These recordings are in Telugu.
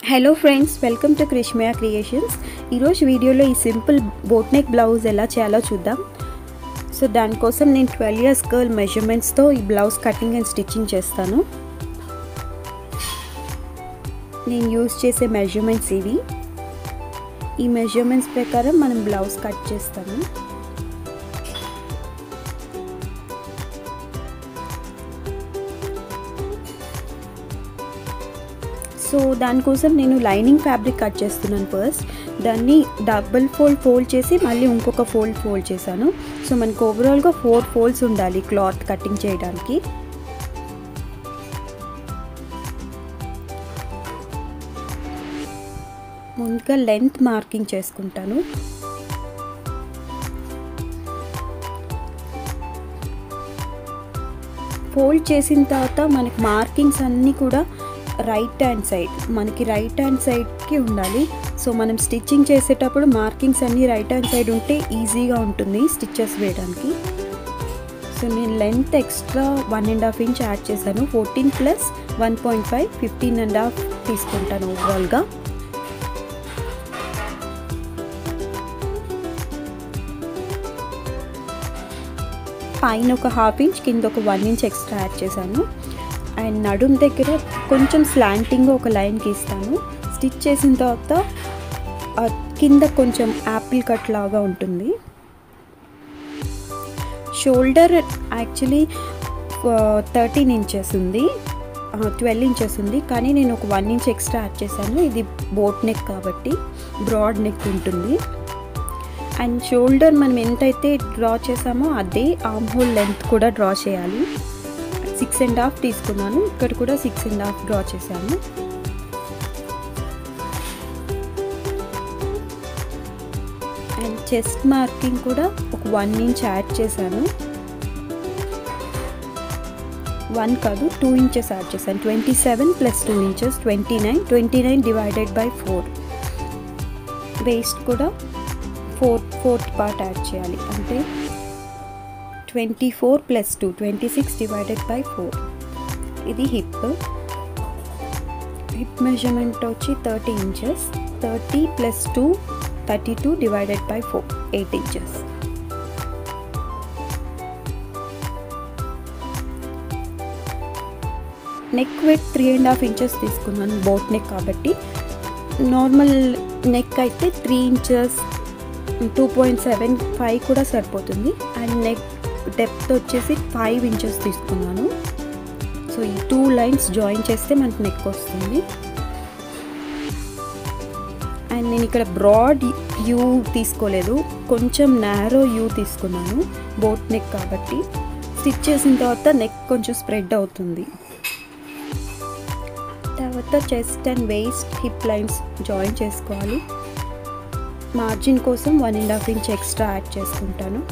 hello friends welcome to Krishmaya creations ఈరోజు వీడియోలో ఈ సింపుల్ బోట్ నెక్ బ్లౌజ్ ఎలా చేయాలో చూద్దాం సో దానికోసం నేను ట్వెల్వ్ ఇయర్స్ గర్ల్ మెజర్మెంట్స్తో ఈ బ్లౌజ్ కటింగ్ అండ్ స్టిచ్చింగ్ చేస్తాను నేను యూజ్ చేసే మెజర్మెంట్స్ ఇవి ఈ మెజర్మెంట్స్ ప్రకారం మనం బ్లౌజ్ కట్ చేస్తాము సో దానికోసం నేను లైనింగ్ ఫ్యాబ్రిక్ కట్ చేస్తున్నాను ఫస్ట్ దాన్ని డబుల్ ఫోల్డ్ ఫోల్డ్ చేసి మళ్ళీ ఇంకొక ఫోల్డ్ ఫోల్డ్ చేశాను సో మనకు ఓవరాల్గా ఫోర్ ఫోల్డ్స్ ఉండాలి క్లాత్ కటింగ్ చేయడానికి ముందుగా లెంత్ మార్కింగ్ చేసుకుంటాను ఫోల్డ్ చేసిన తర్వాత మనకి మార్కింగ్స్ అన్నీ కూడా రైట్ హ్యాండ్ సైడ్ మనకి రైట్ హ్యాండ్ సైడ్కి ఉండాలి సో మనం స్టిచ్చింగ్ చేసేటప్పుడు మార్కింగ్స్ అన్నీ రైట్ హ్యాండ్ సైడ్ ఉంటే ఈజీగా ఉంటుంది స్టిచ్చెస్ వేయడానికి సో నేను length extra one and half inch add చేశాను fourteen plus one point five fifteen and half తీసుకుంటాను ఓవరాల్గా పైన ఒక హాఫ్ ఇంచ్ కింద ఒక వన్ ఇంచ్ ఎక్స్ట్రా యాడ్ చేశాను అండ్ నడుం దగ్గర కొంచెం స్లాంటింగ్ ఒక లైన్ గీస్తాను స్టిచ్ చేసిన తర్వాత కింద కొంచెం యాపిల్ కట్ లాగా ఉంటుంది షోల్డర్ యాక్చువల్లీ థర్టీన్ ఇంచెస్ ఉంది ట్వెల్వ్ ఇంచెస్ ఉంది కానీ నేను ఒక వన్ ఇంచ్ ఎక్స్ట్రా యాడ్ చేశాను ఇది బోట్ నెక్ కాబట్టి బ్రాడ్ నెక్ ఉంటుంది అండ్ షోల్డర్ మనం ఎంతైతే డ్రా చేసామో అదే ఆమ్ హోల్ లెంత్ కూడా డ్రా చేయాలి సిక్స్ అండ్ హాఫ్ తీసుకున్నాను ఇక్కడ కూడా సిక్స్ అండ్ హాఫ్ డ్రా చేశాను అండ్ చెస్ట్ మార్కింగ్ కూడా ఒక వన్ ఇంచ్ యాడ్ చేశాను వన్ కాదు టూ ఇంచెస్ యాడ్ చేశాను twenty seven plus two inches twenty nine twenty nine divided by four waist కూడా ఫోర్ ఫోర్త్ పార్ట్ యాడ్ చేయాలి అంటే twenty four plus two twenty six divided by four ఇది హిప్ హిప్ మెజర్మెంట్ వచ్చి thirty inches thirty plus two thirty two divided by four eight inches neck width three and half inches తీసుకున్నాను బోట్ నెక్ కాబట్టి నార్మల్ నెక్ అయితే three inches two point seven five కూడా సరిపోతుంది అండ్ నెక్ డెప్త్ వచ్చేసి ఫైవ్ ఇంచెస్ తీసుకున్నాను సో ఈ టూ లైన్స్ జాయిన్ చేస్తే మనకి నెక్ వస్తుంది అండ్ నేను ఇక్కడ బ్రాడ్ యూ తీసుకోలేదు కొంచెం నారో యూ తీసుకున్నాను బోట్ నెక్ కాబట్టి స్టిచ్ చేసిన తర్వాత నెక్ కొంచెం స్ప్రెడ్ అవుతుంది తర్వాత chest and waist hip lines join చేసుకోవాలి మార్జిన్ కోసం one and half inch extra add చేసుకుంటాను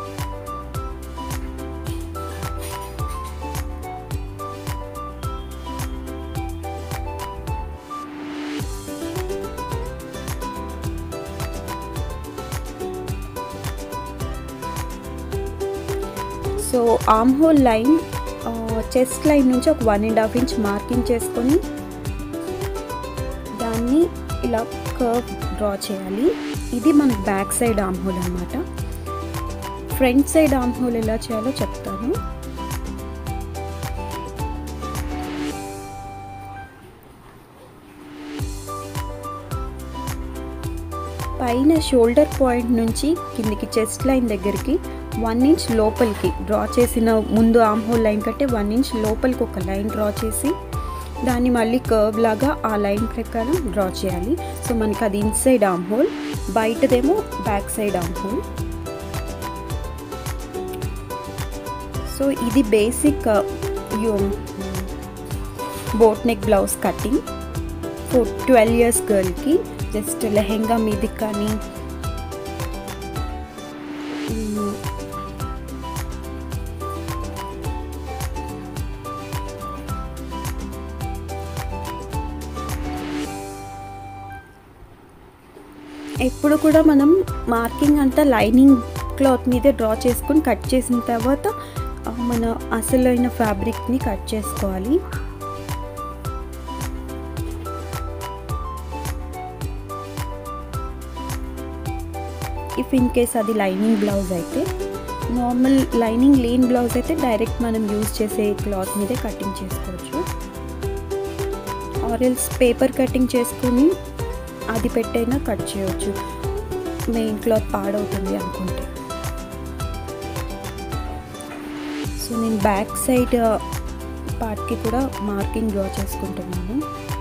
so arm hole line chest line నుంచి ఒక one and half inch marking చేసుకొని దాన్ని ఇలా కర్వ్ డ్రా చేయాలి ఇది మన బ్యాక్ సైడ్ ఆమ్ హోల్ అనమాట ఫ్రంట్ సైడ్ ఆమ్ హోల్ ఎలా చేయాలో చెప్తాను పైన షోల్డర్ పాయింట్ నుంచి కిందికి చెస్ట్ లైన్ దగ్గరికి వన్ ఇంచ్ లోపలికి డ్రా చేసిన ముందు ఆమ్ హోల్ లైన్ కంటే వన్ ఇంచ్ లోపలికి ఒక లైన్ డ్రా చేసి దాన్ని మళ్ళీ కర్వ్ లాగా ఆ లైన్ ప్రకారం డ్రా చేయాలి సో మనకి అది ఇన్సైడ్ ఆమ్ హోల్ బయటదేమో back side arm hole so ఇది basic boat neck blouse cutting for twelve years గర్ల్కి జస్ట్ లెహెంగా మీది కానీ ఎప్పుడు కూడా మనం మార్కింగ్ అంతా లైనింగ్ క్లాత్ మీదే డ్రా చేసుకుని కట్ చేసిన తర్వాత మన అసలైన ఫ్యాబ్రిక్ని కట్ చేసుకోవాలి ఇఫ్ ఇన్ కేస్ అది లైనింగ్ బ్లౌజ్ అయితే నార్మల్ లైనింగ్ లేని బ్లౌజ్ అయితే డైరెక్ట్ మనం యూజ్ చేసే క్లాత్ మీదే కటింగ్ చేసుకోవచ్చు ఆరెల్స్ పేపర్ కటింగ్ చేసుకుని అది పెట్టైనా కట్ చేయవచ్చు మెయిన్ క్లాత్ పాడవుతుంది అనుకుంటే సో నేను బ్యాక్ సైడ్ పార్ట్కి కూడా మార్కింగ్ డ్రా చేసుకుంటున్నాను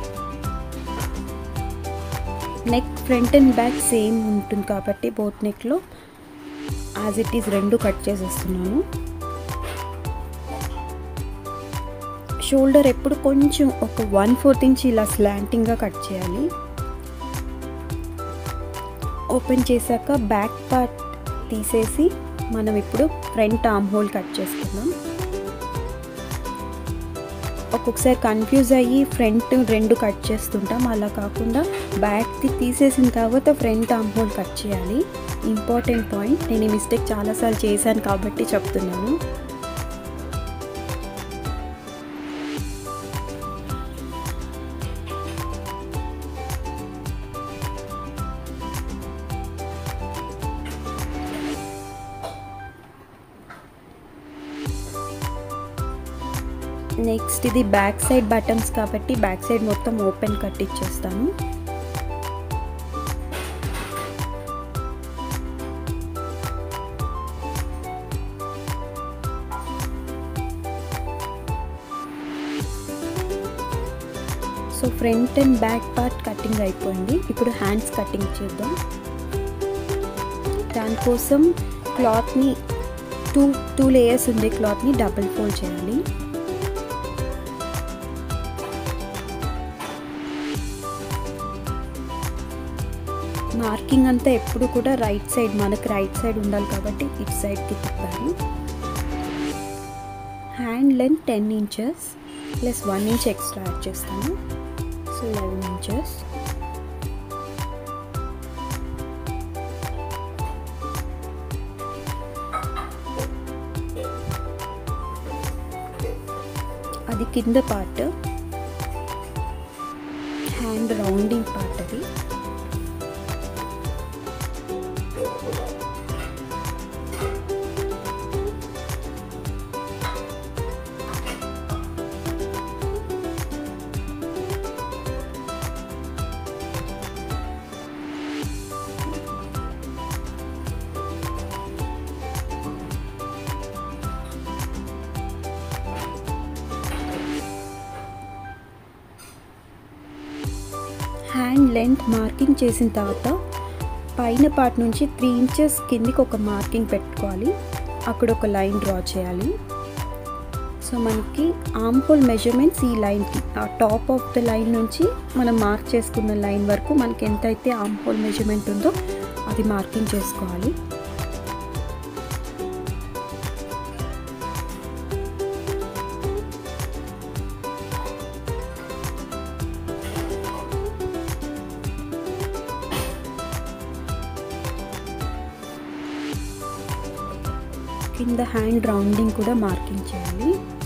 neck front and back same ఉంటుంది కాబట్టి బోత్ నెక్లో యాజ్ ఇట్ ఈస్ రెండు కట్ చేసేస్తున్నాను షోల్డర్ ఎప్పుడు కొంచెం ఒక వన్ ఫోర్త్ ఇంచ్ ఇలా స్లాంటింగ్గా కట్ చేయాలి ఓపెన్ చేశాక బ్యాక్ పార్ట్ తీసేసి మనం ఇప్పుడు ఫ్రంట్ ఆర్మ్ హోల్ కట్ చేసుకుందాం ఒక్కొక్కసారి కన్ఫ్యూజ్ అయ్యి ఫ్రంట్ రెండు కట్ చేస్తుంటాం అలా కాకుండా బ్యాక్ది తీసేసిన తర్వాత ఫ్రంట్ ఆర్మ్ హోల్ కట్ చేయాలి ఇంపార్టెంట్ పాయింట్ నేను ఈ మిస్టేక్ చాలాసార్లు చేశాను కాబట్టి చెప్తున్నాను నెక్స్ట్ ఇది బ్యాక్ సైడ్ బటన్స్ కాబట్టి బ్యాక్ సైడ్ మొత్తం ఓపెన్ కట్ ఇచ్చేస్తాను so front and back part cutting అయిపోయింది ఇప్పుడు హ్యాండ్స్ కటింగ్ చేద్దాం దానికోసం క్లాత్ని టూ టూ లేయర్స్ ఉండే క్లాత్ని డబుల్ ఫోల్డ్ చేయాలి మార్కింగ్ అంతా ఎప్పుడు కూడా రైట్ సైడ్ మనకు రైట్ సైడ్ ఉండాలి కాబట్టి ఇటు సైడ్కి తిప్పాను hand length ten inches plus one inch extra add చేస్తాను సో లెవెన్ ఇంచెస్ అది కింద పార్ట్ హ్యాండ్ రౌండింగ్ పార్ట్ అది హ్యాండ్ లెంత్ మార్కింగ్ చేసిన తర్వాత పైన పార్ట్ నుంచి త్రీ ఇంచెస్ కిందికి ఒక మార్కింగ్ పెట్టుకోవాలి అక్కడ ఒక లైన్ డ్రా చేయాలి సో మనకి ఆర్మ్ హోల్ మెజర్మెంట్స్ ఈ లైన్కి ఆ టాప్ ఆఫ్ ద లైన్ నుంచి మనం మార్క్ చేసుకున్న లైన్ వరకు మనకి ఎంతైతే ఆర్మ్ హోల్ మెజర్మెంట్ ఉందో అది మార్కింగ్ చేసుకోవాలి కింద హ్యాండ్ రౌండింగ్ కూడా మార్కింగ్ చేయాలి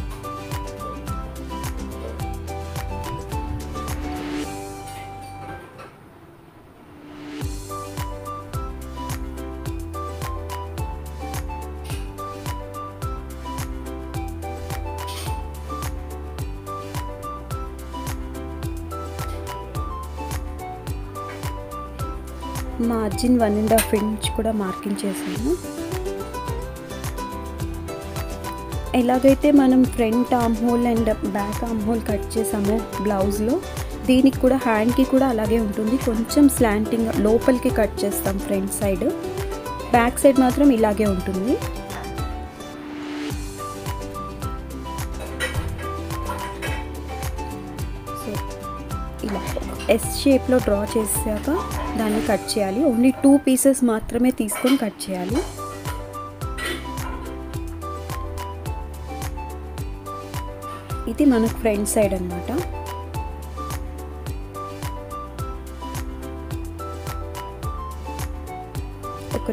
margin one and half inch కూడా మార్కింగ్ చేశాను ఎలాగైతే మనం front arm hole and back arm hole cut చేసామో బ్లౌజ్లో దీనికి కూడా హ్యాండ్కి కూడా అలాగే ఉంటుంది కొంచెం స్లాంటింగ్ లోపలికి కట్ చేస్తాం ఫ్రంట్ సైడ్ బ్యాక్ సైడ్ మాత్రం ఇలాగే ఉంటుంది సో ఇలా ఎస్ షేప్లో డ్రా చేసాక దాన్ని కట్ చేయాలి ఓన్లీ టూ పీసెస్ మాత్రమే తీసుకొని కట్ చేయాలి ఇది మనకు ఫ్రంట్ సైడ్ అనమాట ఒక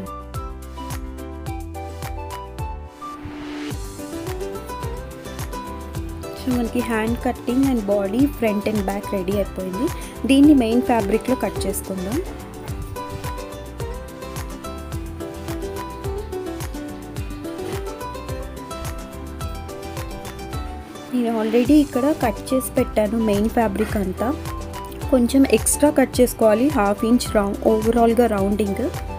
సో మనకి hand cutting and body front and back ready అయిపోయింది దీన్ని మెయిన్ ఫ్యాబ్రిక్లో కట్ చేసుకుందాం నేను ఆల్రెడీ ఇక్కడ కట్ చేసి పెట్టాను మెయిన్ ఫ్యాబ్రిక్ అంతా కొంచెం ఎక్స్ట్రా కట్ చేసుకోవాలి హాఫ్ ఇంచ్ రౌండ్ ఓవరాల్గా రౌండింగ్